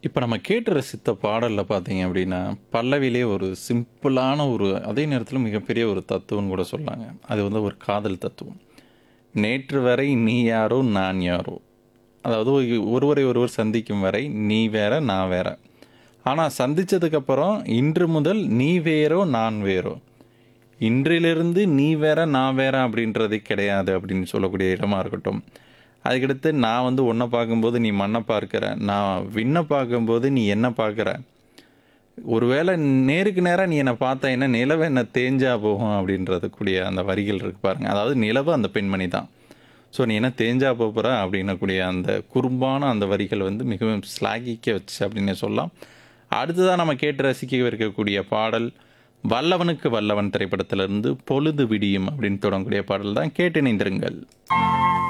இப்ப நம்ம கேட்டு ரசித்த பாடல்ல பார்த்தீங்க அப்படின்னா, பல்லவியிலே ஒரு சிம்பிளான ஒரு அதே நேரத்தில மிகப்பெரிய ஒரு தத்துவம்னு கூட சொல்லலாங்க. அது வந்து ஒரு காதல் தத்துவம். "நேற்று வரை நீ யாரோ, நான் யாரோ." அதாவது ஒ ஒருவரை ஒருவர் சந்திக்கும் வரை நீ வேற, நான் வேற. ஆனா சந்திச்சதுக்கப்புறம் இன்று முதல் நீ வேறோ, நான் வேறோ. இன்றிலிருந்து நீ வேற, நான் வேற அப்படின்றதே கிடையாது அப்படின்னு சொல்லக்கூடிய இடமா இருக்கட்டும். அதுக்கடுத்து நான் வந்து உன்ன பார்க்கும்போது நீ மண்ண பார்க்கிற. நான் விண்ண பார்க்கும்போது நீ என்ன பார்க்கிற. ஒருவேளை நேருக்கு நேரா நீ என்ன பார்த்தேன்னா, நிலவு என்ன தேஞ்சா போகும் அப்படின்றது கூடிய அந்த வரிகள் இருக்கு பாருங்க. அதாவது நிலவு அந்த பெண்மணி தான். ஸோ நீ என்ன தேஞ்சா போப்போற அப்படின்னக்கூடிய அந்த குறும்பான அந்த வரிகள் வந்து மிகவும் சிலாகிக்க வச்சு அப்படின்னே சொல்லலாம். அடுத்ததா நம்ம கேட்டு ரசிக்கவிருக்கக்கூடிய பாடல், "வல்லவனுக்கு வல்லவன்" திரைப்படத்திலிருந்து "பொழுது விடியும்" அப்படின்னு தொடங்கக்கூடிய பாடல் தான். கேட்டு இணைந்திருங்கள்.